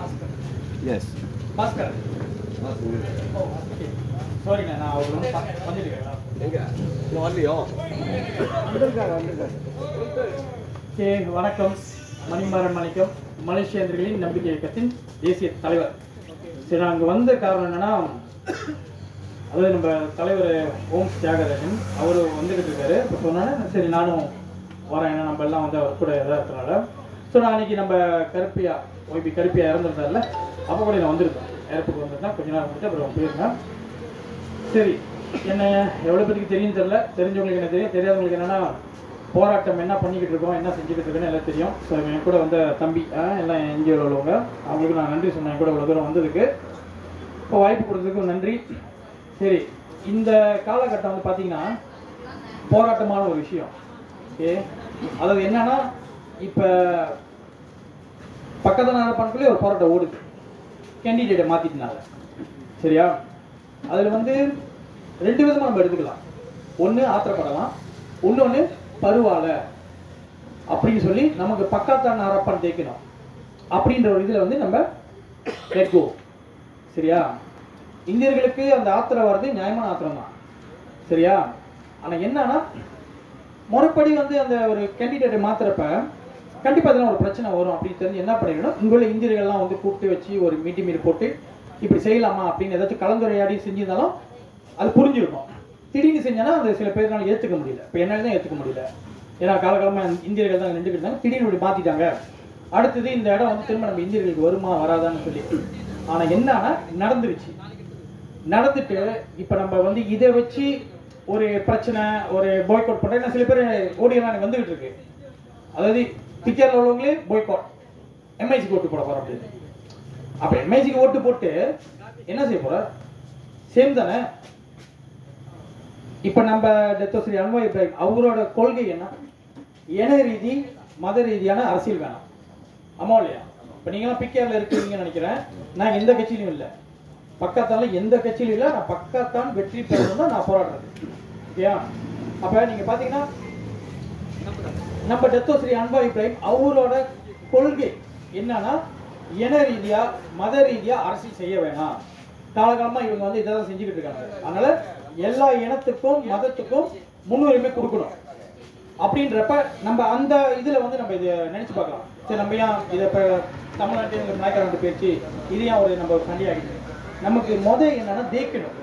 S Bhaskar oh okay சாரிண்ணா நான் அவர் வந்து பா- வந்துட்டு எங்க இன்னும் வரலையோ வந்திருக்காரு வந்திருக்காரு ஓகே வணக்கம் மணிமாறன் மணிக்கம் மலேசியர்களின் நம்பிக்கை இயக்கத்தின் தேசிய தலைவர் சரி நான் அங்கே வந்த காரணம் என்னன்னா அதாவது நம்ம தலைவர் ஓம் தியாகராஜன் அவர் வந்துக்கிட்டு இருக்காரு இப்போ சொன்னானே சரி நானும் வரேன் ஏன்னா நம்ம எல்லாம் வந்து அவர் கூட இதாக இருக்கிறனால ஸோ நான் அன்னைக்கு நம்ம கருப்பியா ஒய்பி கருப்பியா இறந்துருந்தார்ல அப்போ கூட நான் வந்திருக்கேன் இறப்புக்கு வந்திருந்தேன் கொஞ்ச நேரம் வந்துட்டு அப்புறம் போயிருந்தேன் சரி என்ன எவ்வளோ பேருக்கு தெரியும் தெரியல தெரிஞ்சவங்களுக்கு என்ன தெரியும் தெரியாதவங்களுக்கு என்னன்னா போராட்டம் என்ன பண்ணிக்கிட்டு இருக்கோம் என்ன செஞ்சுக்கிட்டு இருக்கோன்னு எல்லாம் தெரியும் ஸோ என் கூட வந்த தம்பி ஆ, எல்லாம் என்ஜிஓவில் உள்ளவங்க அவங்களுக்கு நான் நன்றி சொன்னேன் என் கூட இவ்வளோ தூரம் வந்ததுக்கு இப்போ வாய்ப்பு கொடுத்ததுக்கு நன்றி சரி இந்த காலகட்டம் வந்து பார்த்தீங்கன்னா போராட்டமான ஒரு விஷயம் ஓகே அதாவது என்னன்னா இப்போ பக்கத்து நகரப்பானுக்குள்ளே ஒரு போராட்டம் ஓடுது கேண்டிடேட்டை மாற்றிட்டனால சரியா அதில் வந்து ரெண்டு விதமாக நம்ம எடுத்துக்கலாம் ஒன்று ஆத்திரப்படலாம் இன்னொன்று பருவால அப்படின்னு சொல்லி நமக்கு பக்கத்தான் அரப்பன் தேய்க்கணும் அப்படின்ற ஒரு இதில் வந்து நம்ம let go சரியா இந்தியர்களுக்கு அந்த ஆத்திரம் வர்றது நியாயமான ஆத்திரம் தான் சரியா ஆனால் என்னன்னா முறைப்படி வந்து அந்த ஒரு கேண்டிடேட்டை மாத்துறப்ப கண்டிப்பா இதெல்லாம் ஒரு பிரச்சனை வரும் அப்படின்னு தெரிஞ்சு என்ன பண்ணிடணும் இங்க உள்ள இந்தியர்கள்லாம் வந்து கூப்பிட்டு வச்சு ஒரு மீட்டிங் மீட் போட்டு இப்படி செய்யலாமா அப்படின்னு ஏதாச்சும் கலந்துரையாடி செஞ்சிருந்தாலும் அது புரிஞ்சிருக்கும் திடீர்னு செஞ்சனா அந்த சில பேர்னால ஏத்துக்க முடியல இப்போ என்னால தான் ஏத்துக்க முடியல ஏன்னா காலகாலமா இந்தியர்கள் தான் நின்றுக்கிட்டு இருந்தாங்க திடீர்னு இப்படி மாத்திட்டாங்க அடுத்தது இந்த இடம் வந்து திரும்ப நம்ம இந்தியர்களுக்கு வருமா வராதான்னு சொல்லி ஆனா என்னன்னா நடந்துருச்சு நடந்துட்டு இப்ப நம்ம வந்து இதை வச்சு ஒரு பிரச்சனை ஒரு பாய்காட் பண்ற சில பேர் ஓடியெல்லாம் எனக்கு வந்துகிட்டு இருக்கு அதாவது பிக்சர்ல உள்ளவங்களே பாய்காட் எம்ஐசிக்கு ஓட்டு போட போறோம் அப்படின்னு அப்ப எம்ஐசிக்கு ஓட்டு போட்டு என்ன செய்ய போற சேம் தானே இப்ப நம்ம டெத்தோஸ்ரீ அன்வாய் இப்ராஹிம் அவரோட கொள்கை என்ன இன ரீதி மத ரீதியான அரசியல் வேணாம் ஆமா இல்லையா இப்ப நீங்களாம் பிகேல இருக்கீங்கன்னு நினைக்கிறேன் நான் எந்த கட்சியிலும் இல்லை பக்கத்தால எந்த கட்சியிலும் இல்லை நான் பக்கத்தான் வெற்றி பெறணும் தான் நான் போராடுறது ஓகேயா அப்ப நீங்க பாத்தீங்கன்னா நம்ம டெத்தோஸ்ரீ அன்பா இப்ராஹிம் அவரோட கொள்கை என்னன்னா இன ரீதியா மத ரீதியா அரசியல் செய்ய வேணாம் காலகாலமா இவங்க வந்து இதான் செஞ்சுக்கிட்டு இருக்காங்க அதனால எல்லா இனத்துக்கும் மதத்துக்கும் முன்னுரிமை கொடுக்கணும் அப்படின்றப்ப நம்ம அந்த இதுல வந்து நம்ம இதை நினைச்சு பார்க்கலாம் சரி நம்ம ஏன் இதை இப்ப தமிழ்நாட்டில் நாயக்கராண்டு பேச்சு இது ஏன் ஒரு நம்ம ஒரு சண்டையாகிட்டு நமக்கு முத என்னன்னா தேய்க்கணும்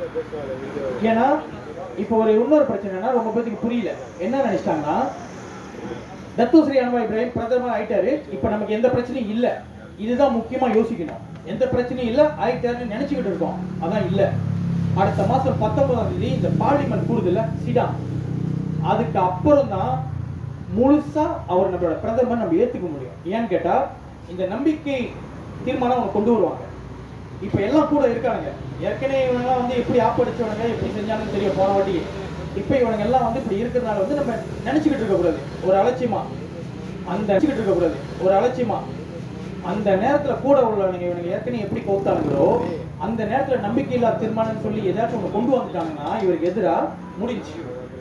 ஏன்னா இப்போ ஒரு இன்னொரு பிரச்சனைனா ரொம்ப பேருக்கு புரியல என்ன நினைச்சிட்டாங்கன்னா தத்துஸ்ரீ அனுபவ இப்ராஹிம் பிரதமர் ஆயிட்டாரு இப்போ நமக்கு எந்த பிரச்சனையும் இல்ல இதுதான் முக்கியமா யோசிக்கணும் எந்த பிரச்சனையும் இல்ல ஆயிட்டாருன்னு நினைச்சுக்கிட்டு இருக்கோம் அதான் இல்ல அடுத்த மாசம் பத்தொன்பதாம் தேதி இந்த பார்லிமெண்ட் கூடுதுல்ல சிடா அதுக்கு அப்புறம் தான் முழுசா அவர் நம்மளோட பிரதமர் நம்ம ஏத்துக்க முடியும் ஏன்னு கேட்டா இந்த நம்பிக்கை தீர்மானம் அவங்க கொண்டு வருவாங்க இப்ப எல்லாம் கூட இருக்காங்க ஏற்கனவே இவங்க வந்து எப்படி ஆப்படிச்சவனுங்க எப்படி செஞ்சாங்கன்னு தெரியும் போன வாட்டி இப்ப இவனுங்க எல்லாம் வந்து இப்படி இருக்கிறதுனால வந்து நம்ம நினைச்சுக்கிட்டு இருக்க கூடாது ஒரு அலட்சியமா அந்த நினைச்சுக்கிட்டு இருக்க கூடாது ஒரு அலட்சியமா அந்த நேரத்துல கூட உள்ளவனுங்க இவனுங்க ஏற்கனவே எப்படி கவுத்தானுங்களோ அந்த நேரத்துல நம்பிக்கையில்லா தீர்மானம் சொல்லி ஏதாச்சும் ஒண்ணு கொண்டு வந்துட்டாங்கன்னா இவருக்கு எதிரா முடிஞ்சு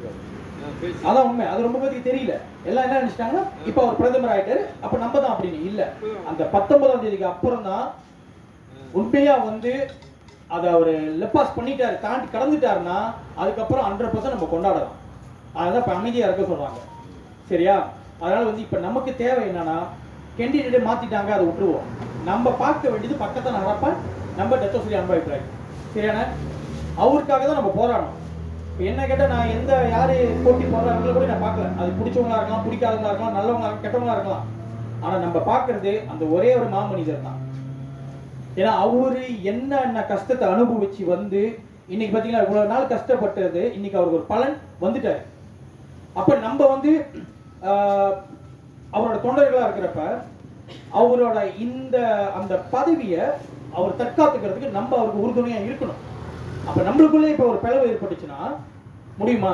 அதான் உண்மை அது ரொம்ப பேருக்கு தெரியல எல்லாம் என்ன நினைச்சிட்டாங்கன்னா இப்ப அவர் பிரதமர் ஆயிட்டாரு அப்ப நம்ம தான் அப்படின்னு இல்ல அந்த பத்தொன்பதாம் தேதிக்கு அப்புறம் தான் உண்மையா வந்து அதை அவர் லெப்பாஸ் பண்ணிட்டாரு தாண்டி கடந்துட்டாருன்னா அதுக்கப்புறம் ஹண்ட்ரட் பர்சன்ட் நம்ம கொண்டாடலாம் அதுதான் இப்ப அமைதியா இருக்க சொல்றாங்க சரியா அதனால வந்து இப்ப நமக்கு தேவை என்னன்னா கேண்டிடேட்டை மாத்திட்டாங்க அதை விட்டுருவோம் நம்ம பார்க்க வேண்டியது பக்கத்தை நடப்பான் நம்ம டெத்தோசிலி அனுபவிக்கிறாங்க சரியான அவருக்காக தான் நம்ம போராடணும் இப்ப என்ன கேட்டா நான் எந்த யாரு போட்டி போடுறாங்களோ கூட நான் பார்க்கல அது பிடிச்சவங்களா இருக்கலாம் பிடிக்காதவங்களா இருக்கலாம் நல்லவங்களா இருக்கலாம் கெட்டவங்களா இருக்கலாம் ஆனா நம்ம பார்க்கிறது அந்த ஒரே ஒரு மாமனிதர் தான் ஏன்னா அவரு என்னென்ன கஷ்டத்தை அனுபவிச்சு வந்து இன்னைக்கு பாத்தீங்கன்னா இவ்வளவு நாள் கஷ்டப்பட்டது இன்னைக்கு அவருக்கு ஒரு பலன் வந்துட்டாரு அப்ப நம்ம வந்து ஆஹ், அவரோட தொண்டர்களா இருக்கிறப்ப அவரோட இந்த அந்த பதவியை அவர் தற்காத்துக்கிறதுக்கு நம்ம அவருக்கு உறுதுணையா இருக்கணும் அப்ப நம்மளுக்குள்ளே இப்ப ஒரு பிளவு ஏற்பட்டுச்சுன்னா முடியுமா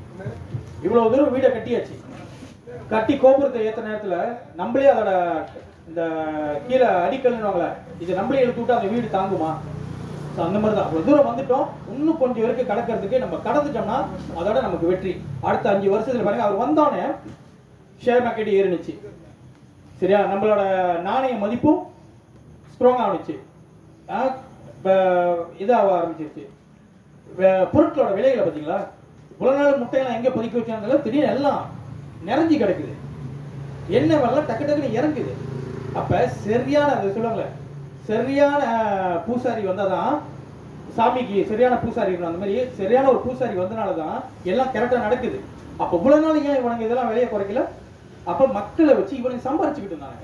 இவ்வளவு தூரம் வீடை கட்டியாச்சு கட்டி கோபுரத்தை ஏத்த நேரத்துல நம்மளே அதோட இந்த கீழே அடிக்கல்னுவாங்கள இது நம்மளே எடுத்து விட்டு அந்த வீடு தாங்குமா So, அந்த மாதிரி தான் அவ்வளவு தூரம் வந்துட்டோம் இன்னும் கொஞ்சம் வரைக்கும் கடக்கிறதுக்கு நம்ம கடந்துட்டோம்னா அதோட நமக்கு வெற்றி அடுத்த அஞ்சு வருஷத்துல பாருங்க அவர் வந்தோடனே ஷேர் மார்க்கெட் ஏறினுச்சு சரியா நம்மளோட நாணய மதிப்பும் ஸ்ட்ராங் ஆகிடுச்சு இதாக ஆரம்பிச்சிருச்சு வே- பொருட்களோட விலைகளை பார்த்தீங்களா இவ்வளவு நாள் முட்டையெல்லாம் எங்கே பதுக்கி வச்சாங்க திடீர்னு எல்லாம் நிறைஞ்சு கிடக்குது எண்ணெய் வெள்ளம் டக்கு டக்குன்னு இறங்குது அப்ப சரியான அது சொல்லுவாங்களே சரியான அஹ், பூசாரி வந்தாதான் சாமிக்கு சரியான பூசாரி இருக்கணும். அந்த மாதிரி சரியான ஒரு பூசாரி வந்தனால தான் எல்லாம் கரெக்டா நடக்குது அப்ப இவ்வளவு நாள் ஏன் இவனுங்க இதெல்லாம் விலையை குறைக்கல அப்ப மக்களை வச்சு இவனுக்கு சம்பாரிச்சுக்கிட்டு இருந்தாங்க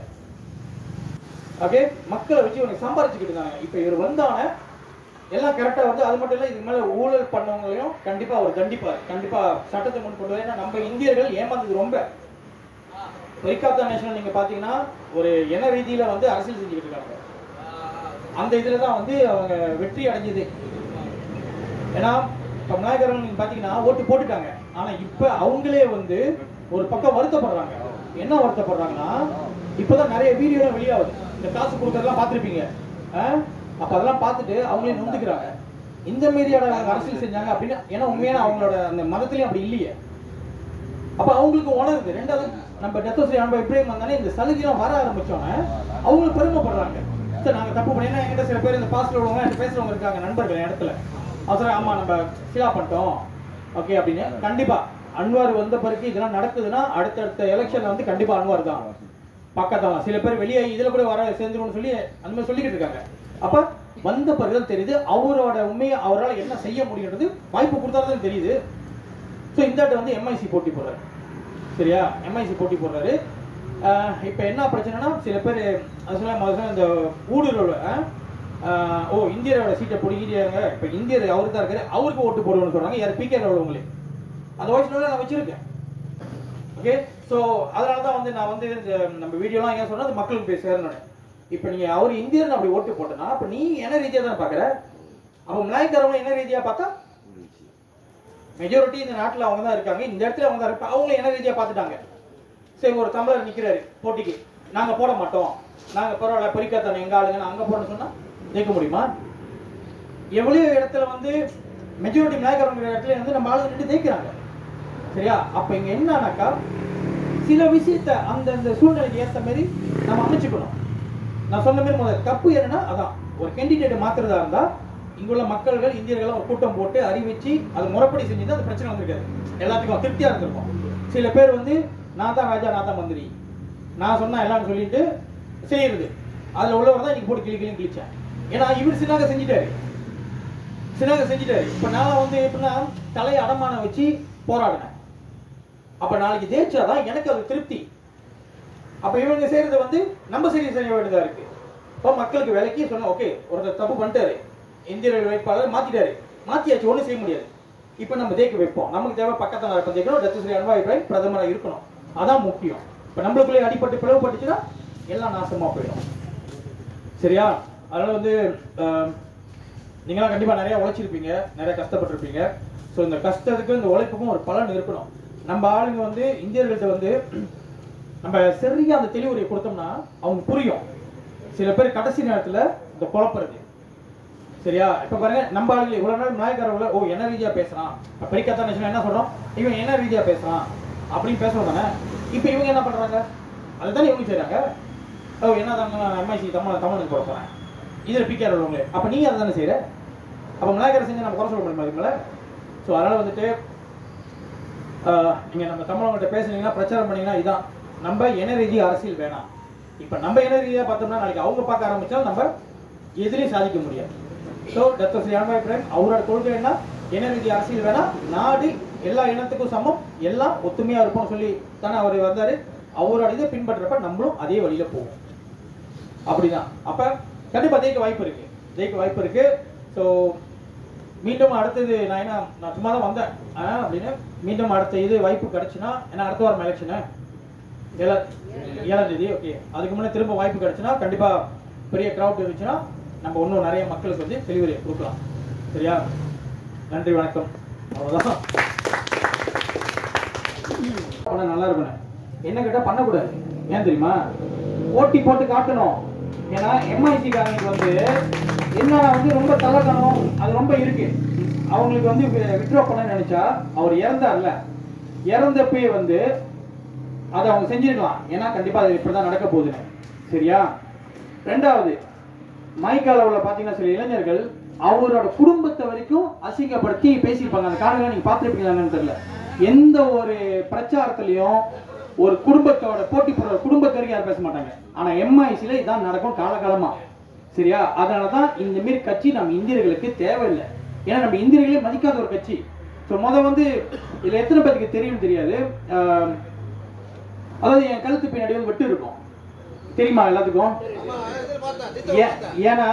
ஓகே மக்களை வச்சு இவனுக்கு சம்பாரிச்சுக்கிட்டு இருந்தாங்க இப்ப இவர் வந்தான எல்லாம் கரெக்டா வந்து அது மட்டும் இல்ல இதுக்கு மேல ஊழல் பண்ணவங்களையும் கண்டிப்பா அவர் தண்டிப்பார் கண்டிப்பா சட்டத்தை முன் கொண்டு வர ஏன்னா நம்ம இந்தியர்கள் ஏமாந்தது ரொம்ப பொய்காத்தா நேஷனல் நீங்க பாத்தீங்கன்னா ஒரு இன ரீதியில வந்து அரசியல் செஞ்சுக்கிட்டு இருக்காங்க அந்த இதுல தான் வந்து அவங்க வெற்றி அடைஞ்சது ஏன்னா இப்ப விநாயகரன் நீங்க பாத்தீங்கன்னா ஓட்டு போட்டுட்டாங்க ஆனா இப்ப அவங்களே வந்து ஒரு பக்கம் வருத்தப்படுறாங்க என்ன வருத்தப்படுறாங்கன்னா இப்பதான் நிறைய வீடியோ வெளியாகுது இந்த காசு கொடுக்கறதெல்லாம் பார்த்திருப்பீங்க ஆ? அப்ப அதெல்லாம் பார்த்துட்டு அவங்களே நொந்துக்கிறாங்க இந்த மாதிரியான அவங்க அரசியல் செஞ்சாங்க அப்படின்னு ஏன்னா உண்மையான அவங்களோட அந்த மதத்திலயும் அப்படி இல்லையே அப்ப அவங்களுக்கு உணருது ரெண்டாவது நம்ம டெத்தோஸ்ரீ அன்பா இப்ராஹிம் வந்தானே இந்த சலுகைலாம் வர ஆரம்பிச்சோன்னே அவங்களுக்கு பெருமைப்படுறாங்க சார் நாங்க தப்பு பண்ணி ஏன்னா என்கிட்ட சில பேர் இந்த பாஸ்ல உள்ளவங்க என்கிட்ட பேசுறவங்க இருக்காங்க நண்பர்கள் என் இடத்துல அவசரம் ஆமா நம்ம ஃபிலா பண்ணிட்டோம் ஓகே அப்படின்னு கண்டிப்பா அன்வார் வந்த பிறகு இதெல்லாம் நடக்குதுன்னா அடுத்தடுத்த எலெக்ஷன்ல வந்து கண்டிப்பா அன்வார் தான் பக்கத்தான் சில பேர் வெளியே இதுல கூட வர சேர்ந்துரும்னு சொல்லி அந்த மாதிரி சொல்லிக்கிட்டு இருக்காங்க அப்ப வந்த பிறகுதான் தெரியுது அவரோட உண்மையை அவரால் என்ன செய்ய முடியுன்றது வாய்ப்பு கொடுத்தாதான் தெரியுது ஸோ இந்த ஆட்டு வந்து எம்ஐசி போட்டி போடுறாரு சரியா எம்ஐசி போட்டி போடுறாரு ஆஹ் இப்ப என்ன பிரச்சனைனா சில பேர் அது சொல்ல முதல்ல இந்த ஊடுருவ ஆஹ் ஓ இந்தியரோட சீட்டை பிடிக்கிறாங்க இப்ப இந்தியர் அவரு தான் இருக்காரு அவருக்கு ஓட்டு போடுவோம்னு சொல்றாங்க யார் பிகே உள்ளவங்களே அந்த வாய்ஸ் நோட நான் வச்சிருக்கேன் ஓகே ஸோ அதனால தான் வந்து நான் வந்து இந்த நம்ம வீடியோலாம் ஏன் சொன்னா அது மக்களுக்கு போய் சேரணும் இப்போ நீங்க அவர் இந்தியர் அப்படி ஓட்டு போட்டனா அப்ப நீ என்ன ரீதியா தான் பாக்குற அப்ப மலாய்க்காரவங்க என்ன ரீதியா பார்த்தா மெஜாரிட்டி இந்த நாட்டுல அவங்க தான் இருக்காங்க இந்த இடத்துல அவங்க தான் இருப்பாங்க அவங்க என்ன ரீதியா பார்த்துட்டாங்க சரி ஒரு தமிழர் நிக்கிறாரு போட்டிக்கு நாங்க போட மாட்டோம் நாங்க பரவாயில்ல பொறிக்காத்தான எங்க ஆளுங்க நான் அங்க போடணும்னு சொன்னா ஜெயிக்க முடியுமா எவ்வளவு இடத்துல வந்து மெஜாரிட்டி மலாய்க்காரங்க இடத்துல வந்து நம்ம ஆளுங்க நின்று ஜெயிக்கிறாங்க சரியா அப்ப இங்க என்னன்னாக்கா சில விஷயத்த அந்தந்த சூழ்நிலைக்கு ஏத்த மாதிரி நம்ம அமைச்சுக்கணும் நான் சொன்ன மாதிரி முதல்ல தப்பு என்னன்னா அதான் ஒரு கேண்டிடேட் மாத்துறதா இருந்தா இங்குள்ள மக்கள்கள் இந்தியர்கள் ஒரு கூட்டம் போட்டு அறிவிச்சு அது முறைப்படி செஞ்சுதான் அந்த பிரச்சனை வந்திருக்காது எல்லாத்துக்கும் திருப்தியா இருந்திருக்கும் சில பேர் வந்து நான் தான் ராஜா நான் தான் மந்திரி நான் சொன்னா எல்லாம் சொல்லிட்டு செய்யறது அதுல உள்ளவர் தான் இன்னைக்கு போட்டு கிளி கிளி கிழிச்சேன் ஏன்னா இவர் சின்னாக செஞ்சுட்டாரு சின்னாக செஞ்சுட்டாரு இப்ப நான் வந்து எப்படின்னா தலையை அடமானம் வச்சு போராடினேன் அப்ப நாளைக்கு ஜெயிச்சாதான் எனக்கு அது திருப்தி அப்ப இவங்க செய்யறது வந்து நம்ம சரி செய்ய வேண்டியதா இருக்கு இப்போ மக்களுக்கு விலைக்கு சொன்ன ஓகே ஒருத்தர் தப்பு பண்ணிட்டாரு இந்திய வேட்பாளர் மாத்திட்டாரு மாத்தியாச்சு ஒண்ணும் செய்ய முடியாது இப்ப நம்ம ஜெயிக்க வைப்போம் நமக்கு தேவை பக்கத்துல நடப்ப ஜெயிக்கணும் டத்து அன்வா இப்ராஹிம் பிரதமரா இருக்கணும் அதான் முக்கியம் இப்ப நம்மளுக்குள்ளே அடிபட்டு பிளவுபட்டுச்சுன்னா எல்லாம் நாசமா போயிடும் சரியா அதனால வந்து ஆஹ், நீங்களாம் கண்டிப்பா நிறைய உழைச்சிருப்பீங்க நிறைய கஷ்டப்பட்டிருப்பீங்க ஸோ இந்த கஷ்டத்துக்கும் இந்த உழைப்புக்கும் ஒரு பலன் இருக்கணும் நம்ம ஆளுங்க வந்து இந்தியர்கள்ட்ட வந்து நம்ம சரியா அந்த தெளிவுரையை கொடுத்தோம்னா அவங்க புரியும் சில பேர் கடைசி நேரத்துல இந்த குழப்பறது சரியா இப்ப பாருங்க நம்ம ஆளுங்க இவ்வளவு நாள் நாயக்காரங்கள ஓ என்ன ரீதியா பேசுறான் இப்ப பெரிக்கத்தா நேஷன் என்ன சொல்றோம் இவன் என்ன ரீதியா பேசுறான் அப்படின்னு பேசுறோம் தானே இப்ப இவங்க என்ன பண்றாங்க அதுதானே இவங்க செய்றாங்க ஓ என்ன தான் எம்ஐசி தமிழ் தமிழுக்கு போட போறேன் இதுல பிகேஆர் உள்ளவங்களே அப்ப நீங்க அதை தானே செய்யற அப்ப நாயக்கரை செஞ்சு நம்ம குறை சொல்ல முடியுமா இதுக்கு மேல ஸோ அதனால வந்துட்டு ஆஹ், நீங்க நம்ம தமிழவங்கள்ட்ட பேசுனீங்கன்னா பிரச்சாரம் பண்ணீங்கன்னா இதான் நம்ம இன ரீதி அரசியல் வேணாம் இப்ப நம்ம இன ரீதியா பார்த்தோம்னா நாளைக்கு அவங்க பார்க்க ஆரம்பிச்சா நம்ம எதிரையும் சாதிக்க முடியாது ஸோ டாக்டர் ஸ்ரீ அனுபவ இப்ராஹிம் அவரோட கொள்கை என்ன இன ரீதி அரசியல் வேணாம் நாடு எல்லா இனத்துக்கும் சமம் எல்லாம் ஒத்துமையா இருப்போம்னு சொல்லி தானே அவர் வந்தாரு அவரோட இதை பின்பற்றப்ப நம்மளும் அதே வழியில போவோம் அப்படிதான் அப்ப கண்டிப்பா ஜெயிக்க வாய்ப்பு இருக்கு ஜெயிக்க வாய்ப்பு இருக்கு ஸோ மீண்டும் அடுத்தது நான் என்ன நான் சும்மா தான் வந்தேன் ஆ, அப்படின்னு மீண்டும் அடுத்த இது வாய்ப்பு கிடைச்சுன்னா ஏன்னா அடுத்த வாரம் எலெக்ஷனு ஏழா ஏழாம் தேதி ஓகே அதுக்கு முன்னே திரும்ப வாய்ப்பு கிடைச்சுன்னா கண்டிப்பா பெரிய க்ரௌட் இருந்துச்சுன்னா நம்ம இன்னும் நிறைய மக்களுக்கு வந்து டெலிவரி கொடுக்கலாம் சரியா நன்றி வணக்கம் அவ்வளவுதான் பண்ண நல்லா இருக்கணும் என்ன கேட்டா பண்ணக்கூடாது ஏன் தெரியுமா போட்டி போட்டு காட்டணும் ஏன்னா எம்ஐசி காரங்களுக்கு வந்து என்ன வந்து ரொம்ப தலகணும் அது ரொம்ப இருக்கு அவங்களுக்கு வந்து வித்ட்ரா பண்ண நினைச்சா அவர் இறந்தார்ல இறந்தப்பயே வந்து அதை அவங்க செஞ்சிருக்கலாம் ஏன்னா கண்டிப்பா அது இப்படிதான் நடக்க போகுதுன்னு சரியா ரெண்டாவது மைக்கால உள்ள பாத்தீங்கன்னா சில இளைஞர்கள் அவரோட குடும்பத்தை வரைக்கும் அசிங்கப்படுத்தி பேசியிருப்பாங்க அந்த காரணம் நீங்க பார்த்துருப்பீங்களான்னு தெரியல எந்த ஒரு பிரச்சாரத்திலையும் ஒரு குடும்பத்தோட போட்டி போடுற குடும்பத்து வரைக்கும் யாரும் பேச மாட்டாங்க ஆனா எம்ஐசில இதான் நடக்கும் காலகாலமா சரியா அதனால தான் இந்த மாரி கட்சி நம்ம இந்தியர்களுக்கு தேவையில்லை ஏன்னா நம்ம இந்தியர்களே மதிக்காத ஒரு கட்சி ஸோ முத வந்து இதுல எத்தனை பேருக்கு தெரியும் தெரியாது ஆஹ், அதாவது என் கழுத்து பின்னாடி வந்து வெட்டு இருக்கும் தெரியுமா எல்லாத்துக்கும் ஏ- ஏன்னா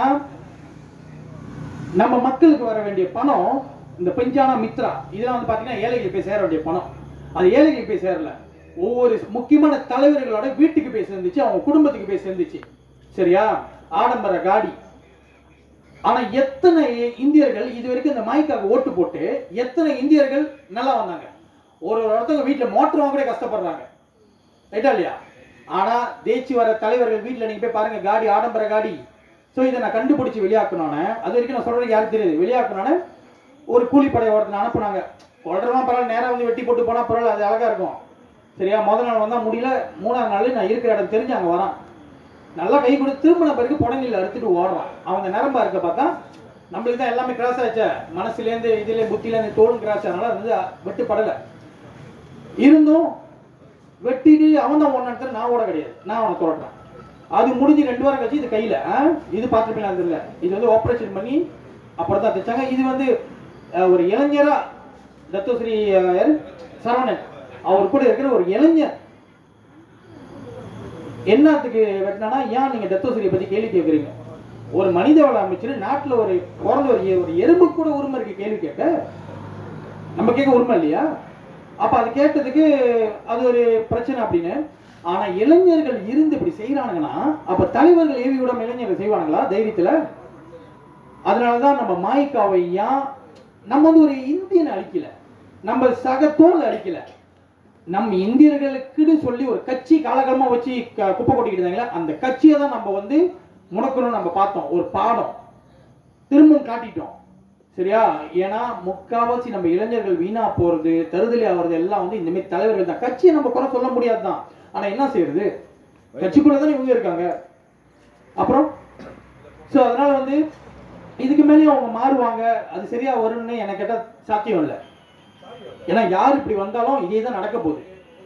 நம்ம மக்களுக்கு வர வேண்டிய பணம் இந்த பெஞ்சானா மித்ரா இதெல்லாம் வந்து பாத்தீங்கன்னா ஏழைகளுக்கு போய் சேர வேண்டிய பணம் அது ஏழைகளுக்கு போய் சேரல ஒவ்வொரு முக்கியமான தலைவர்களோட வீட்டுக்கு போய் சேர்ந்துச்சு அவங்க குடும்பத்துக்கு போய் சேர்ந்துச்சு சரியா ஆடம்பர காடி ஆனா எத்தனை இந்தியர்கள் இது வரைக்கும் இந்த மாய்க்காக ஓட்டு போட்டு எத்தனை இந்தியர்கள் நல்லா வந்தாங்க ஒரு ஒரு இடத்துல வீட்டுல மோட்டர் வாங்க கூட கஷ்டப்படுறாங்க ரைட்டா இல்லையா ஆனா தேய்ச்சி வர தலைவர்கள் வீட்டுல நீங்க போய் பாருங்க காடி ஆடம்பர காடி சோ இதை நான் கண்டுபிடிச்சு வெளியாக்கணும்னு அது வரைக்கும் நான் சொல்றது யாருக்கு தெரியாது வெளியாக்கணும்னு ஒரு கூலிப்படை ஒருத்தனை அனுப்புனாங்க கொள்றவன் பரவாயில்ல நேரா வந்து வெட்டி போட்டு போனா பரவாயில்ல அது அழகா இருக்கும் சரியா முதல் நாள் வந்தா முடியல மூணாவது நாள் நான் இருக்கிற இடம் தெரிஞ்சு அங்க வரான் நல்லா கை கொடுத்து திரும்பின பிறகு புடங்கில அறுத்துட்டு ஓடுறான் அவங்க நரம்பா இருக்க பார்த்தா நம்மளுக்கு தான் எல்லாமே கிராஸ் ஆச்சே மனசுலேருந்து இதுல புத்தியிலேருந்து தோலும் கிராஸ் ஆனால அது வந்து வெட்டு படலை இருந்தும் வெட்டிட்டு அவன் தான் ஒன்னு நான் ஓட கிடையாது நான் அவனை துரட்டுறேன் அது முடிஞ்சு ரெண்டு வாரம் கழிச்சு இது கையில ஆ? இது பார்த்துருப்பீங்களா தெரியல இது வந்து ஆப்ரேஷன் பண்ணி அப்புறம் தான் தைச்சாங்க இது வந்து அஹ், ஒரு இளைஞரா தத்துஸ்ரீ அஹ், யாரு? சரவணன் அவர் கூட இருக்கிற ஒரு இளைஞர் என்னத்துக்கு வெட்டினா ஏன் நீங்க தத்துவசிரியை பத்தி கேள்வி கேட்குறீங்க ஒரு மனித வள அமைச்சர் நாட்டுல ஒரு பிறந்த ஒரு எ- ஒரு எறும்பு கூட உரிமை இருக்கு கேள்வி கேட்க நம்ம கேட்க உரிமை இல்லையா அப்ப அது கேட்டதுக்கு அது ஒரு பிரச்சனை அப்படின்னு ஆனா இளைஞர்கள் இருந்து இப்படி செய்யறானுங்கன்னா அப்ப தலைவர்கள் ஏவி விடாம இளைஞர்கள் செய்வானுங்களா தைரியத்துல அதனாலதான் நம்ம மாய்க்காவை ஏன் நம்ம வந்து ஒரு இந்தியனை அழிக்கல நம்ம சக தோல் அழிக்கல நம்ம இந்தியர்களுக்குன்னு சொல்லி ஒரு கட்சி காலகாலமா வச்சு க- குப்பை கொட்டிக்கிட்டு இருந்தாங்களே அந்த கட்சியை தான் நம்ம வந்து முடக்கணும்னு நம்ம பார்த்தோம் ஒரு பாடம் திரும்பவும் காட்டிட்டோம் சரியா ஏன்னா முக்காவாசி நம்ம இளைஞர்கள் வீணா போறது தருதலி ஆகிறது எல்லாம் வந்து இந்த மாதிரி தலைவர்கள் தான் கட்சியை நம்ம குறை சொல்ல முடியாது தான் ஆனா என்ன செய்யறது கட்சிக்குள்ள தானே இவங்க இருக்காங்க அப்புறம் சோ அதனால வந்து இதுக்கு மேலேயும் அவங்க மாறுவாங்க அது சரியா வரும்னு எனக்கு கேட்டா சாத்தியம் இல்லை ஏன்னா யார் இப்படி வந்தாலும் இதே தான் நடக்க போகுது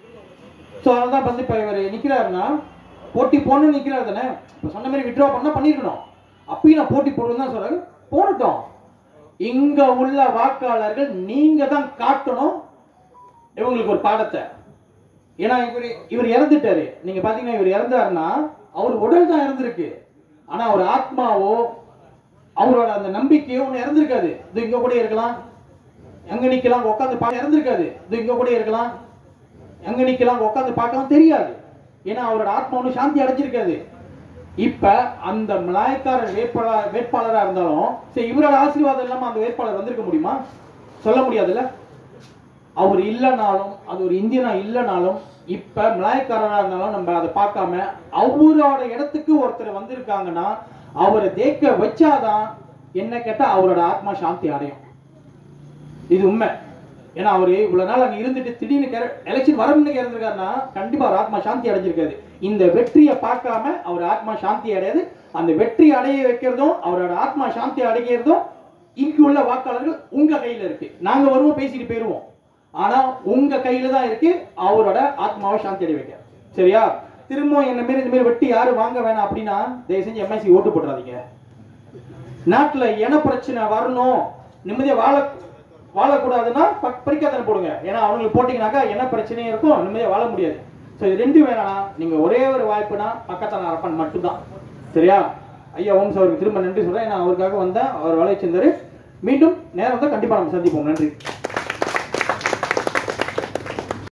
ஸோ அதனால தான் வந்து இப்போ இவர் நிற்கிறாருன்னா போட்டி போடணும்னு நிற்கிறாரு தானே இப்போ சொன்ன மாதிரி விட்ரா பண்ணா பண்ணிருக்கணும் அப்பயும் நான் போட்டி போடுறேன்னு தான் சொல்றாரு போடட்டும் இங்க உள்ள வாக்காளர்கள் நீங்க தான் காட்டணும் இவங்களுக்கு ஒரு பாடத்தை ஏன்னா இவர் இவர் இறந்துட்டாரு நீங்க பாத்தீங்கன்னா இவர் இறந்தாருன்னா அவர் உடல் தான் இறந்திருக்கு ஆனா அவர் ஆத்மாவோ அவரோட அந்த நம்பிக்கையோ ஒன்று இறந்திருக்காது இது இங்க கூட இருக்கலாம் எங்க நிக்கலாம் உட்காந்து பார்க்க இறந்திருக்காது இது இங்க கூட இருக்கலாம் எங்க நிக்கலாம் உட்காந்து பார்க்கலாம் தெரியாது ஏன்னா அவரோட ஆத்மா ஒன்றும் சாந்தி அடைஞ்சிருக்காது இப்ப அந்த மலாய்க்காரர் வேட்பாளர் வேட்பாளரா இருந்தாலும் சரி இவரோட ஆசீர்வாதம் இல்லாம அந்த வேட்பாளர் வந்திருக்க முடியுமா சொல்ல முடியாதுல்ல அவர் இல்லைனாலும் அது ஒரு இந்தியனா இல்லைனாலும் இப்ப மலாய்க்காரரா இருந்தாலும் நம்ம அதை பார்க்காம அவரோட இடத்துக்கு ஒருத்தர் வந்திருக்காங்கன்னா அவரை தேக்க வச்சாதான் என்ன கேட்டா அவரோட ஆத்மா சாந்தி அடையும் இது உண்மை ஏன்னா அவரு இவ்வளவு நாள் அங்க இருந்துட்டு திடீர்னு எலெக்ஷன் வர முன்னுக்கு இறந்திருக்காருன்னா கண்டிப்பா அவர் ஆத்மா சாந்தி அடைஞ்சிருக்காது இந்த வெற்றியை பார்க்காம அவர் ஆத்மா சாந்தி அடையாது அந்த வெற்றி அடைய வைக்கிறதும் அவரோட ஆத்மா சாந்தி அடைகிறதும் இங்கு உள்ள வாக்காளர்கள் உங்க கையில இருக்கு நாங்க வருவோம் பேசிட்டு போயிருவோம் ஆனா உங்க கையில தான் இருக்கு அவரோட ஆத்மாவை சாந்தி அடைய வைக்க சரியா திரும்பவும் என்ன மாரி இந்த மாதிரி வெட்டி யாரும் வாங்க வேணாம் அப்படின்னா தயவு செஞ்சு எம்ஐசி ஓட்டு போட்டுறாதீங்க நாட்டுல இன பிரச்சனை வரணும் நிம்மதியா வாழ வாழக்கூடாதுன்னா ப- பறிக்காதனை போடுங்க ஏன்னா அவங்களுக்கு போட்டீங்கன்னாக்கா என்ன பிரச்சனையும் இருக்கும் நிம்மதியா வாழ முடியாது ஸோ இது ரெண்டு வேணாம் நீங்க ஒரே ஒரு வாய்ப்புனா பக்கத்தான அரப்பன் மட்டும்தான் சரியா ஐயா ஓம்ஸ் அவருக்கு திரும்ப நன்றி சொல்றேன் ஏன்னா அவருக்காக வந்தேன் அவர் வேலை செஞ்சாரு மீண்டும் நேரம் தான் கண்டிப்பா நம்ம சந்திப்போம் நன்றி